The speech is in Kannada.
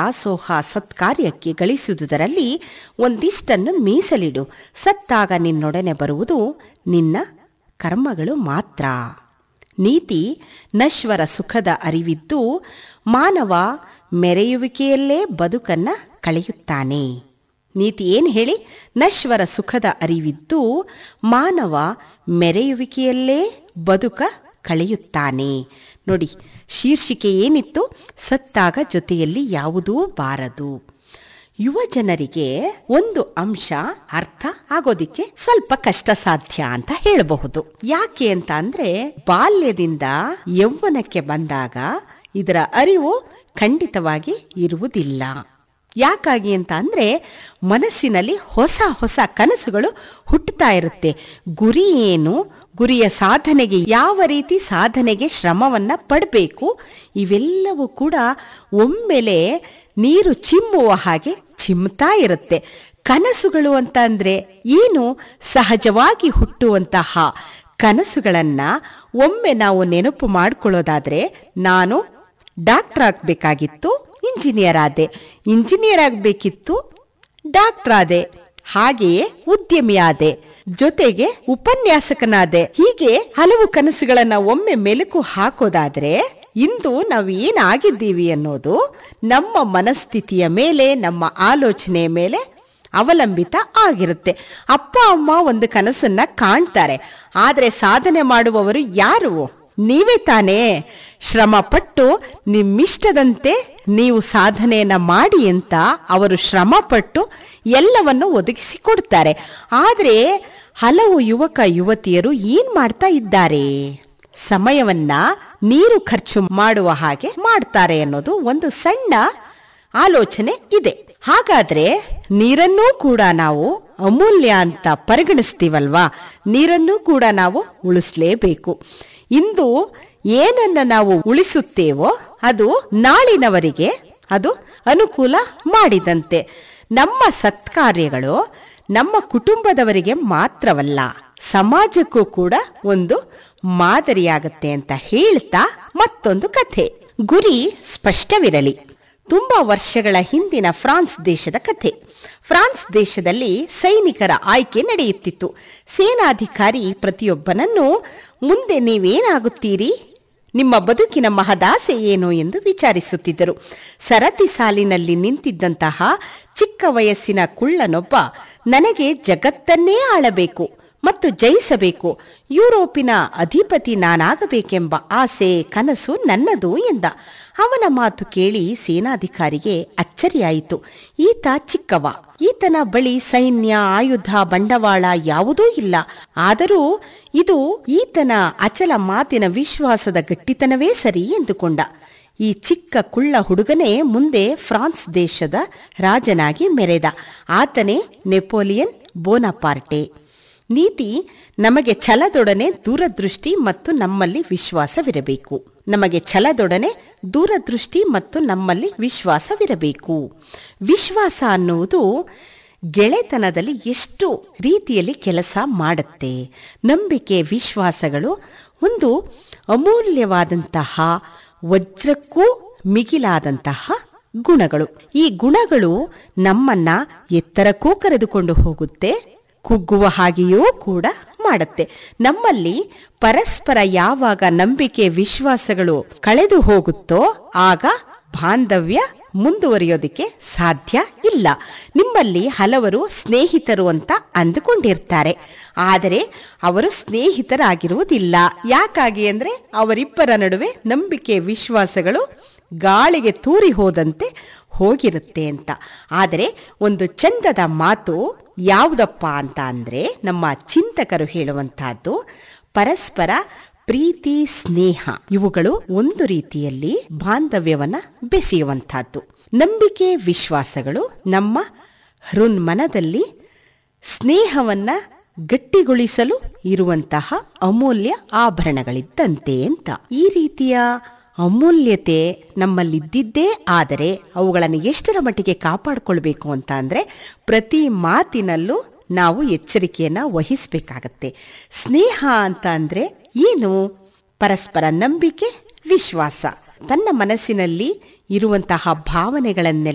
ದಾಸೋಹ ಸತ್ಕಾರ್ಯಕ್ಕೆ ಗಳಿಸುವುದರಲ್ಲಿ ಒಂದಿಷ್ಟನ್ನು ಮೀಸಲಿಡು ಸತ್ತಾಗ ನಿನ್ನೊಡನೆ ಬರುವುದು ನಿನ್ನ ಕರ್ಮಗಳು ಮಾತ್ರ ನೀತಿ ನಶ್ವರ ಸುಖದ ಅರಿವಿದ್ದು ಮಾನವ ಮೆರೆಯುವಿಕೆಯಲ್ಲೇ ಬದುಕನ್ನ ಕಳೆಯುತ್ತಾನೆ ನೀತಿ ಏನು ಹೇಳಿ ನಶ್ವರ ಸುಖದ ಅರಿವಿದ್ದು ಮಾನವ ಮೆರೆಯುವಿಕೆಯಲ್ಲೇ ಬದುಕ ಕಳೆಯುತ್ತಾನೆ ನೋಡಿ ಶೀರ್ಷಿಕೆ ಏನಿತ್ತು ಸತ್ತಾಗ ಜೊತೆಯಲ್ಲಿ ಯಾವುದೂ ಬಾರದು ಯುವ ಜನರಿಗೆ ಒಂದು ಅಂಶ ಅರ್ಥ ಆಗೋದಿಕ್ಕೆ ಸ್ವಲ್ಪ ಕಷ್ಟ ಸಾಧ್ಯ ಅಂತ ಹೇಳಬಹುದು ಯಾಕೆ ಅಂತ ಅಂದ್ರೆ ಬಾಲ್ಯದಿಂದ ಯೌವನಕ್ಕೆ ಬಂದಾಗ ಇದರ ಅರಿವು ಖಂಡಿತವಾಗಿ ಇರುವುದಿಲ್ಲ ಯಾಕಾಗಿ ಅಂತ ಅಂದ್ರೆ ಮನಸ್ಸಿನಲ್ಲಿ ಹೊಸ ಹೊಸ ಕನಸುಗಳು ಹುಟ್ಟುತ್ತಾ ಇರುತ್ತೆ ಗುರಿ ಏನು ಗುರಿಯ ಸಾಧನೆಗೆ ಯಾವ ರೀತಿ ಸಾಧನೆಗೆ ಶ್ರಮವನ್ನ ಪಡಬೇಕು ಇವೆಲ್ಲವೂ ಕೂಡ ಒಮ್ಮೆಲೆ ನೀರು ಚಿಮ್ಮುವ ಹಾಗೆ ಚಿಮ್ತಾ ಇರುತ್ತೆ ಕನಸುಗಳು ಅಂತ ಅಂದ್ರೆ ಏನು ಸಹಜವಾಗಿ ಹುಟ್ಟುವಂತಹ ಕನಸುಗಳನ್ನ ಒಮ್ಮೆ ನಾವು ನೆನಪು ಮಾಡಿಕೊಳ್ಳೋದಾದ್ರೆ ನಾನು ಡಾಕ್ಟರ್ ಆಗ್ಬೇಕಾಗಿತ್ತು ಇಂಜಿನಿಯರ್ ಆದೆ ಇಂಜಿನಿಯರ್ ಆಗಬೇಕಿತ್ತು ಡಾಕ್ಟರ್ ಆದೆ ಹಾಗೆಯೇ ಉದ್ಯಮಿ ಆದೆ ಜೊತೆಗೆ ಉಪನ್ಯಾಸಕನಾದೆ ಹೀಗೆ ಹಲವು ಕನಸುಗಳನ್ನ ಒಮ್ಮೆ ಮೆಲುಕು ಹಾಕೋದಾದ್ರೆ ಇಂದು ನಾವು ಏನಾಗಿದ್ದೀವಿ ಅನ್ನೋದು ನಮ್ಮ ಮನಸ್ಥಿತಿಯ ಮೇಲೆ ನಮ್ಮ ಆಲೋಚನೆಯ ಮೇಲೆ ಅವಲಂಬಿತ ಆಗಿರುತ್ತೆ ಅಪ್ಪ ಅಮ್ಮ ಒಂದು ಕನಸನ್ನ ಕಾಣ್ತಾರೆ ಆದ್ರೆ ಸಾಧನೆ ಮಾಡುವವರು ಯಾರು ನೀವೇ ತಾನೇ ಶ್ರಮ ಪಟ್ಟು ನಿಮ್ಮಿಷ್ಟದಂತೆ ನೀವು ಸಾಧನೆಯನ್ನ ಮಾಡಿ ಅಂತ ಅವರು ಶ್ರಮ ಪಟ್ಟು ಎಲ್ಲವನ್ನು ಒದಗಿಸಿಕೊಡ್ತಾರೆ ಆದರೆ ಹಲವು ಯುವಕ ಯುವತಿಯರು ಏನ್ ಮಾಡ್ತಾ ಇದ್ದಾರೆ ಸಮಯವನ್ನ ನೀರು ಖರ್ಚು ಮಾಡುವ ಹಾಗೆ ಮಾಡ್ತಾರೆ ಅನ್ನೋದು ಒಂದು ಸಣ್ಣ ಆಲೋಚನೆ ಇದೆ ಹಾಗಾದ್ರೆ ನೀರನ್ನೂ ಕೂಡ ನಾವು ಅಮೂಲ್ಯ ಅಂತ ಪರಿಗಣಿಸ್ತೀವಲ್ವಾ ನೀರನ್ನೂ ಕೂಡ ನಾವು ಉಳಿಸ್ಲೇಬೇಕು ಇಂದು ಏನನ್ನ ನಾವು ಉಳಿಸುತ್ತೇವೋ ಅದು ನಾಳಿನವರಿಗೆ ಅದು ಅನುಕೂಲ ಮಾಡಿದಂತೆ ನಮ್ಮ ಸತ್ಕಾರ್ಯಗಳು ನಮ್ಮ ಕುಟುಂಬದವರಿಗೆ ಮಾತ್ರವಲ್ಲ ಸಮಾಜಕ್ಕೂ ಕೂಡ ಒಂದು ಮಾದರಿಯಾಗತ್ತೆ ಅಂತ ಹೇಳ್ತಾ ಮತ್ತೊಂದು ಕಥೆ ಗುರಿ ಸ್ಪಷ್ಟವಿರಲಿ ತುಂಬಾ ವರ್ಷಗಳ ಹಿಂದಿನ ಫ್ರಾನ್ಸ್ ದೇಶದ ಕಥೆ ಫ್ರಾನ್ಸ್ ದೇಶದಲ್ಲಿ ಸೈನಿಕರ ಆಯ್ಕೆ ನಡೆಯುತ್ತಿತ್ತು ಸೇನಾಧಿಕಾರಿ ಪ್ರತಿಯೊಬ್ಬನನ್ನು ಮುಂದೆ ನೀವೇನಾಗುತ್ತೀರಿ ನಿಮ್ಮ ಬದುಕಿನ ಮಹದಾಸೆ ಏನು ಎಂದು ವಿಚಾರಿಸುತ್ತಿದ್ದರು ಸರತಿ ಸಾಲಿನಲ್ಲಿ ನಿಂತಿದ್ದಂತಹ ಚಿಕ್ಕ ವಯಸ್ಸಿನ ಕುಳ್ಳನೊಬ್ಬ ನನಗೆ ಜಗತ್ತನ್ನೇ ಆಳಬೇಕು ಮತ್ತು ಜಯಿಸಬೇಕು ಯುರೋಪಿನ ಅಧಿಪತಿ ನಾನಾಗಬೇಕೆಂಬ ಆಸೆ ಕನಸು ನನ್ನದು ಎಂದ ಅವನ ಮಾತು ಕೇಳಿ ಸೇನಾಧಿಕಾರಿಗೆ ಅಚ್ಚರಿಯಾಯಿತು ಈತ ಚಿಕ್ಕವ ಈತನ ಬಳಿ ಸೈನ್ಯ ಆಯುಧ ಬಂಡವಾಳ ಯಾವುದೂ ಇಲ್ಲ ಆದರೂ ಇದು ಈತನ ಅಚಲ ಮಾತಿನ ವಿಶ್ವಾಸದ ಗಟ್ಟಿತನವೇ ಸರಿ ಎಂದುಕೊಂಡ ಈ ಚಿಕ್ಕ ಕುಳ್ಳ ಹುಡುಗನೇ ಮುಂದೆ ಫ್ರಾನ್ಸ್ ದೇಶದ ರಾಜನಾಗಿ ಮೆರೆದ ಆತನೇ ನೆಪೋಲಿಯನ್ ಬೋನಪಾರ್ಟೆ ನೀತಿ ನಮಗೆ ಛಲದೊಡನೆ ದೂರದೃಷ್ಟಿ ಮತ್ತು ನಮ್ಮಲ್ಲಿ ವಿಶ್ವಾಸವಿರಬೇಕು ನಮಗೆ ಛಲದೊಡನೆ ದೂರದೃಷ್ಟಿ ಮತ್ತು ನಮ್ಮಲ್ಲಿ ವಿಶ್ವಾಸವಿರಬೇಕು ವಿಶ್ವಾಸ ಅನ್ನುವುದು ಗೆಳೆತನದಲ್ಲಿ ಎಷ್ಟು ರೀತಿಯಲ್ಲಿ ಕೆಲಸ ಮಾಡುತ್ತೆ ನಂಬಿಕೆ ವಿಶ್ವಾಸಗಳು ಒಂದು ಅಮೂಲ್ಯವಾದಂತಹ ವಜ್ರಕ್ಕೂ ಮಿಗಿಲಾದಂತಹ ಗುಣಗಳು ಈ ಗುಣಗಳು ನಮ್ಮನ್ನ ಎತ್ತರಕ್ಕೂ ಕರೆದುಕೊಂಡು ಹೋಗುತ್ತೆ ಕುಗ್ಗುವ ಹಾಗೆಯೂ ಕೂಡ ಮಾಡುತ್ತೆ ನಮ್ಮಲ್ಲಿ ಪರಸ್ಪರ ಯಾವಾಗ ನಂಬಿಕೆ ವಿಶ್ವಾಸಗಳು ಕಳೆದು ಹೋಗುತ್ತೋ ಆಗ ಬಾಂಧವ್ಯ ಮುಂದುವರಿಯೋದಕ್ಕೆ ಸಾಧ್ಯ ಇಲ್ಲ ನಿಮ್ಮಲ್ಲಿ ಹಲವರು ಸ್ನೇಹಿತರು ಅಂತ ಅಂದುಕೊಂಡಿರ್ತಾರೆ ಆದರೆ ಅವರು ಸ್ನೇಹಿತರಾಗಿರುವುದಿಲ್ಲ ಯಾಕಾಗಿ ಅಂದ್ರೆ ಅವರಿಬ್ಬರ ನಡುವೆ ನಂಬಿಕೆ ವಿಶ್ವಾಸಗಳು ಗಾಳಿಗೆ ತೂರಿ ಹೋದಂತೆ ಹೋಗಿರುತ್ತೆ ಅಂತ ಆದರೆ ಒಂದು ಚಂದದ ಮಾತು ಯಾವುದಪ್ಪ ಅಂತ ಅಂದ್ರೆ ನಮ್ಮ ಚಿಂತಕರು ಹೇಳುವಂತಹದ್ದು ಪರಸ್ಪರ ಪ್ರೀತಿ ಸ್ನೇಹ ಇವುಗಳು ಒಂದು ರೀತಿಯಲ್ಲಿ ಬಾಂಧವ್ಯವನ್ನ ಬೆಸೆಯುವಂತಹದ್ದು ನಂಬಿಕೆ ವಿಶ್ವಾಸಗಳು ನಮ್ಮ ಹೃನ್ಮನದಲ್ಲಿ ಸ್ನೇಹವನ್ನ ಗಟ್ಟಿಗೊಳಿಸಲು ಇರುವಂತಹ ಅಮೂಲ್ಯ ಆಭರಣಗಳಿದ್ದಂತೆ ಅಂತ ಈ ರೀತಿಯ ಅಮೂಲ್ಯತೆ ನಮ್ಮಲ್ಲಿದ್ದಿದ್ದೇ ಆದರೆ ಅವುಗಳನ್ನು ಎಷ್ಟರ ಮಟ್ಟಿಗೆ ಕಾಪಾಡಿಕೊಳ್ಬೇಕು ಅಂತ ಅಂದ್ರೆ ಪ್ರತಿ ಮಾತಿನಲ್ಲೂ ನಾವು ಎಚ್ಚರಿಕೆಯನ್ನ ವಹಿಸಬೇಕಾಗತ್ತೆ ಸ್ನೇಹ ಅಂತ ಅಂದ್ರೆ ಏನು ಪರಸ್ಪರ ನಂಬಿಕೆ ವಿಶ್ವಾಸ ತನ್ನ ಮನಸ್ಸಿನಲ್ಲಿ ಇರುವಂತಹ ಭಾವನೆಗಳನ್ನೆಲ್ಲ